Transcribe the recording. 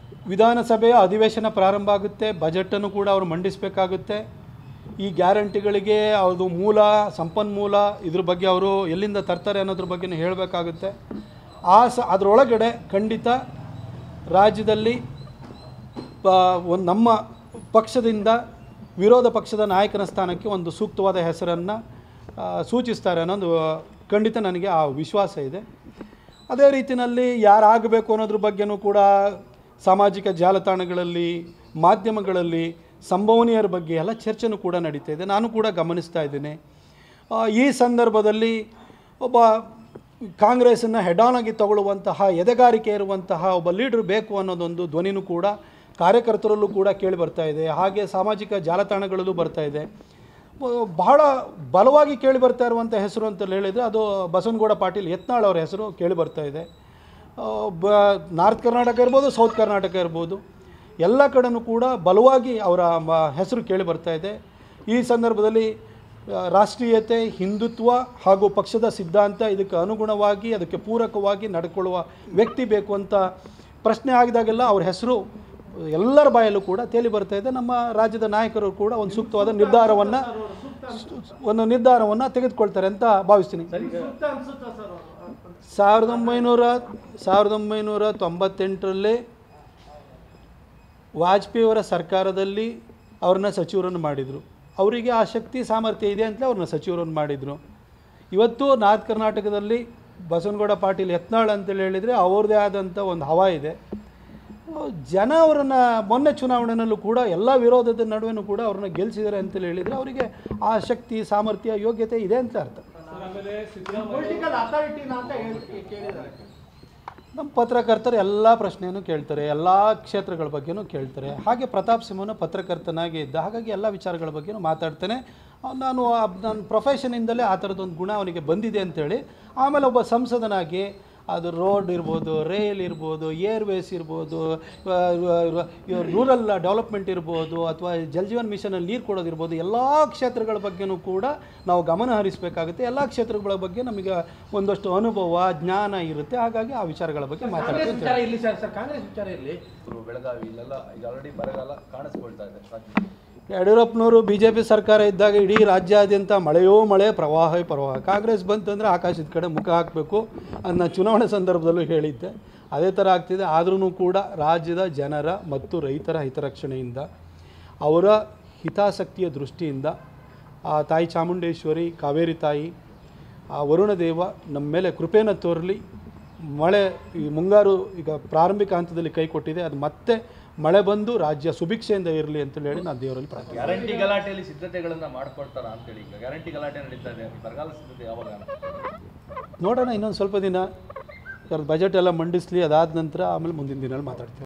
ವಿಧಾನಸಭೆಯ ಅಧಿವೇಶನ ಪ್ರಾರಂಭ ಆಗುತ್ತೆ ಬಜೆಟನ್ನು ಕೂಡ ಅವರು ಮಂಡಿಸಬೇಕಾಗುತ್ತೆ ಈ ಗ್ಯಾರಂಟಿಗಳಿಗೆ ಅದು ಮೂಲ ಸಂಪನ್ಮೂಲ ಇದ್ರ ಬಗ್ಗೆ ಅವರು ಎಲ್ಲಿಂದ ತರ್ತಾರೆ ಅನ್ನೋದ್ರ ಬಗ್ಗೆ ಹೇಳಬೇಕಾಗುತ್ತೆ ಆ ಸ ಅದರೊಳಗಡೆ ಖಂಡಿತ ರಾಜ್ಯದಲ್ಲಿ ಒಂದು ನಮ್ಮ ಪಕ್ಷದಿಂದ ವಿರೋಧ ಪಕ್ಷದ ನಾಯಕನ ಸ್ಥಾನಕ್ಕೆ ಒಂದು ಸೂಕ್ತವಾದ ಹೆಸರನ್ನು ಸೂಚಿಸ್ತಾರೆ ಅನ್ನೋದು ಖಂಡಿತ ನನಗೆ ಆ ವಿಶ್ವಾಸ ಇದೆ ಅದೇ ರೀತಿಯಲ್ಲಿ ಯಾರಾಗಬೇಕು ಅನ್ನೋದ್ರ ಬಗ್ಗೆನೂ ಕೂಡ ಸಾಮಾಜಿಕ ಜಾಲತಾಣಗಳಲ್ಲಿ ಮಾಧ್ಯಮಗಳಲ್ಲಿ ಸಂಭವನೀಯರ ಬಗ್ಗೆ ಎಲ್ಲ ಚರ್ಚೆನೂ ಕೂಡ ನಡೀತಾ ಇದೆ ನಾನು ಕೂಡ ಗಮನಿಸ್ತಾ ಇದ್ದೇನೆ ಆ, ಈ ಸಂದರ್ಭದಲ್ಲಿ ಒಬ್ಬ ಕಾಂಗ್ರೆಸ್ಸನ್ನು ಹೆಡಾನ್ ಆಗಿ ತಗೊಳ್ಳುವಂತಹ ಎದೆಗಾರಿಕೆ ಇರುವಂತಹ ಒಬ್ಬ ಲೀಡ್ರ್ ಬೇಕು ಅನ್ನೋದೊಂದು ಧ್ವನಿನೂ ಕೂಡ ಕಾರ್ಯಕರ್ತರಲ್ಲೂ ಕೂಡ ಕೇಳಿ ಬರ್ತಾ ಇದೆ ಹಾಗೆ ಸಾಮಾಜಿಕ ಜಾಲತಾಣಗಳಲ್ಲೂ ಬರ್ತಾ ಇದೆ ಬ- ಬಹಳ ಬಲವಾಗಿ ಕೇಳಿ ಬರ್ತಾ ಇರುವಂಥ ಹೆಸರು ಅಂತ ಹೇಳಿದರೆ ಅದು ಬಸವನಗೌಡ ಪಾಟೀಲ್ ಯತ್ನಾಳ್ ಅವರ ಹೆಸರು ಕೇಳಿ ಬರ್ತಾ ಇದೆ ಆ, ಬ ನಾರ್ತ್ ಕರ್ನಾಟಕ ಇರ್ಬೋದು ಸೌತ್ ಕರ್ನಾಟಕ ಇರ್ಬೋದು ಎಲ್ಲ ಕಡೆನೂ ಕೂಡ ಬಲವಾಗಿ ಅವರ ಮ- ಹೆಸರು ಕೇಳಿ ಬರ್ತಾ ಇದೆ ಈ ಸಂದರ್ಭದಲ್ಲಿ ಆ, ರಾಷ್ಟ್ರೀಯತೆ ಹಿಂದುತ್ವ ಹಾಗೂ ಪಕ್ಷದ ಸಿದ್ಧಾಂತ ಇದಕ್ಕೆ ಅನುಗುಣವಾಗಿ ಅದಕ್ಕೆ ಪೂರಕವಾಗಿ ನಡ್ಕೊಳ್ಳುವ ವ್ಯಕ್ತಿ ಬೇಕು ಅಂತ ಪ್ರಶ್ನೆ ಆಗಿದಾಗೆಲ್ಲ ಅವ್ರ ಹೆಸರು ಎಲ್ಲರ ಬಾಯಲ್ಲೂ ಕೂಡ ತೇಲಿ ಬರ್ತಾ ಇದೆ ನಮ್ಮ ರಾಜ್ಯದ ನಾಯಕರು ಕೂಡ ಒಂದು ಸೂಕ್ತವಾದ ನಿರ್ಧಾರವನ್ನು ಒಂದು ನಿರ್ಧಾರವನ್ನು ತೆಗೆದುಕೊಳ್ತಾರೆ ಅಂತ ಭಾವಿಸ್ತೀನಿ ಸಾವಿರದ ಒಂಬೈನೂರ ಸಾವಿರದ ಒಂಬೈನೂರ ತೊಂಬತ್ತೆಂಟರಲ್ಲಿ ವಾಜಪೇಯಿಯವರ ಸರ್ಕಾರದಲ್ಲಿ ಅವ್ರನ್ನ ಸಚಿವರನ್ನು ಮಾಡಿದರು ಅವರಿಗೆ ಆ ಶಕ್ತಿ ಸಾಮರ್ಥ್ಯ ಇದೆ ಅಂತಲೇ ಅವ್ರನ್ನ ಸಚಿವರನ್ನು ಮಾಡಿದರು ಇವತ್ತು ನಾರ್ತ್ ಕರ್ನಾಟಕದಲ್ಲಿ ಬಸವನಗೌಡ ಪಾಟೀಲ್ ಯತ್ನಾಳ್ ಅಂತೇಳಿ ಹೇಳಿದರೆ ಅವ್ರದ್ದೇ ಆದಂಥ ಒಂದು ಹವಾ ಇದೆ ಜನ ಅವರನ್ನು ಮೊನ್ನೆ ಚುನಾವಣೆಯಲ್ಲೂ ಕೂಡ ಎಲ್ಲ ವಿರೋಧದ ನಡುವೆನೂ ಕೂಡ ಅವ್ರನ್ನ ಗೆಲ್ಲಿಸಿದ್ದಾರೆ ಅಂತೇಳಿ ಹೇಳಿದರೆ ಅವರಿಗೆ ಆ ಶಕ್ತಿ ಸಾಮರ್ಥ್ಯ ಯೋಗ್ಯತೆ ಇದೆ ಅಂತ ಅರ್ಥ ಪೊಲಿಟಿಕಲ್ ಅಥಾರಿಟಿನ ಅಂತ ಹೇಳಿ ಕೇಳಿದ್ದಾರೆ ನಮ್ಮ ಪತ್ರಕರ್ತರು ಎಲ್ಲ ಪ್ರಶ್ನೆಯನ್ನು ಕೇಳ್ತಾರೆ ಎಲ್ಲ ಕ್ಷೇತ್ರಗಳ ಬಗ್ಗೆನೂ ಕೇಳ್ತಾರೆ ಹಾಗೆ ಪ್ರತಾಪ್ ಸಿಂಹನು ಪತ್ರಕರ್ತನಾಗಿ ಇದ್ದ ಹಾಗಾಗಿ ಎಲ್ಲ ವಿಚಾರಗಳ ಬಗ್ಗೆನೂ ಮಾತಾಡ್ತಾನೆ ಅವ್ನು ನಾನು ಆ- ನನ್ನ ಪ್ರೊಫೆಷನಿಂದಲೇ ಆ ಥರದ್ದೊಂದು ಗುಣ ಅವನಿಗೆ ಬಂದಿದೆ ಅಂತೇಳಿ ಆಮೇಲೆ ಒಬ್ಬ ಸಂಸದನಾಗಿ ಅದು ರೋಡ್ ಇರ್ಬೋದು ರೈಲ್ ಇರ್ಬೋದು ಏರ್ವೇಸ್ ಇರ್ಬೋದು ರೂರಲ್ ಡೆವಲಪ್ಮೆಂಟ್ ಇರ್ಬೋದು ಅಥವಾ ಜಲ್ ಜೀವನ್ ಮಿಷನಲ್ಲಿ ನೀರು ಕೊಡೋದಿರ್ಬೋದು ಎಲ್ಲ ಕ್ಷೇತ್ರಗಳ ಬಗ್ಗೆನೂ ಕೂಡ ನಾವು ಗಮನ ಹರಿಸಬೇಕಾಗುತ್ತೆ ಎಲ್ಲ ಕ್ಷೇತ್ರಗಳ ಬಗ್ಗೆ ನಮಗೆ ಒಂದಷ್ಟು ಅನುಭವ ಜ್ಞಾನ ಇರುತ್ತೆ ಹಾಗಾಗಿ ಆ ವಿಚಾರಗಳ ಬಗ್ಗೆ ಕಾಂಗ್ರೆಸ್ ಮಾತಾಡ್ತೀವಿ ಅಂತ ವಿಚಾರ ಇಲ್ಲಿ ಸರ್ ಸರ್ ಕಾಂಗ್ರೆಸ್ ವಿಚಾರ ಇಲ್ಲಿ ಇವರು ಬೆಳಗಾವಿ ಇಲ್ಲೆಲ್ಲ ಈಗ ಆಲ್ರೆಡಿ ಬರಗಾಲ ಕಾಣಿಸ್ಕೊಳ್ತಾ ಇದೆ ರಾಜ್ಯದಲ್ಲಿ. ಯಡಿಯೂರಪ್ಪನವರು ಬಿ ಜೆ ಪಿ ಸರ್ಕಾರ ಇದ್ದಾಗ ಇಡೀ ರಾಜ್ಯಾದ್ಯಂತ ಮಳೆಯೋ ಮಳೆ ಪ್ರವಾಹವೇ ಪ್ರವಾಹ ಕಾಂಗ್ರೆಸ್ ಬಂತಂದರೆ ಆಕಾಶದ ಕಡೆ ಮುಖ ಹಾಕಬೇಕು ಅದನ್ನ ಚುನಾವಣೆ ಸಂದರ್ಭದಲ್ಲೂ ಹೇಳಿದ್ದೆ ಅದೇ ಥರ ಆಗ್ತಿದೆ ಆದ್ರೂ ಕೂಡ ರಾಜ್ಯದ ಜನರ ಮತ್ತು ರೈತರ ಹಿತರಕ್ಷಣೆಯಿಂದ ಅವರ ಹಿತಾಸಕ್ತಿಯ ದೃಷ್ಟಿಯಿಂದ ಆ ತಾಯಿ ಚಾಮುಂಡೇಶ್ವರಿ ಕಾವೇರಿ ತಾಯಿ ಆ ವರುಣದೇವ ನಮ್ಮ ಮೇಲೆ ಕೃಪೆನ ತೋರಲಿ ಮಳೆ ಈ ಮುಂಗಾರು ಈಗ ಪ್ರಾರಂಭಿಕ ಹಂತದಲ್ಲಿ ಕೈ ಕೊಟ್ಟಿದೆ ಅದು ಮತ್ತೆ ಮಳೆ ಬಂದು ರಾಜ್ಯ ಸುಭಿಕ್ಷೆಯಿಂದ ಇರಲಿ ಅಂತೇಳಿ ಹೇಳಿ ನಾನು ದೇವರಲ್ಲಿ ಪ್ರಾರ್ಥನೆ ಗ್ಯಾರಂಟಿ ಗಲಾಟೆಯಲ್ಲಿ ಸಿದ್ಧತೆಗಳನ್ನ ಮಾಡ್ಕೊಳ್ತಾರ ಅಂತೇಳಿ ಈಗ ಗ್ಯಾರಂಟಿ ಗಲಾಟೆ ನಡೀತಾ ಇದೆ ಬರಗಾಲ ಸಿದ್ಧತೆ ಯಾವಾಗ ನೋಡೋಣ ಇನ್ನೊಂದು ಸ್ವಲ್ಪ ದಿನ ಬಜೆಟ್ ಎಲ್ಲ ಮಂಡಿಸಲಿ ಅದಾದ ನಂತರ ಆಮೇಲೆ ಮುಂದಿನ ದಿನದಲ್ಲಿ ಮಾತಾಡ್ತೀವಿ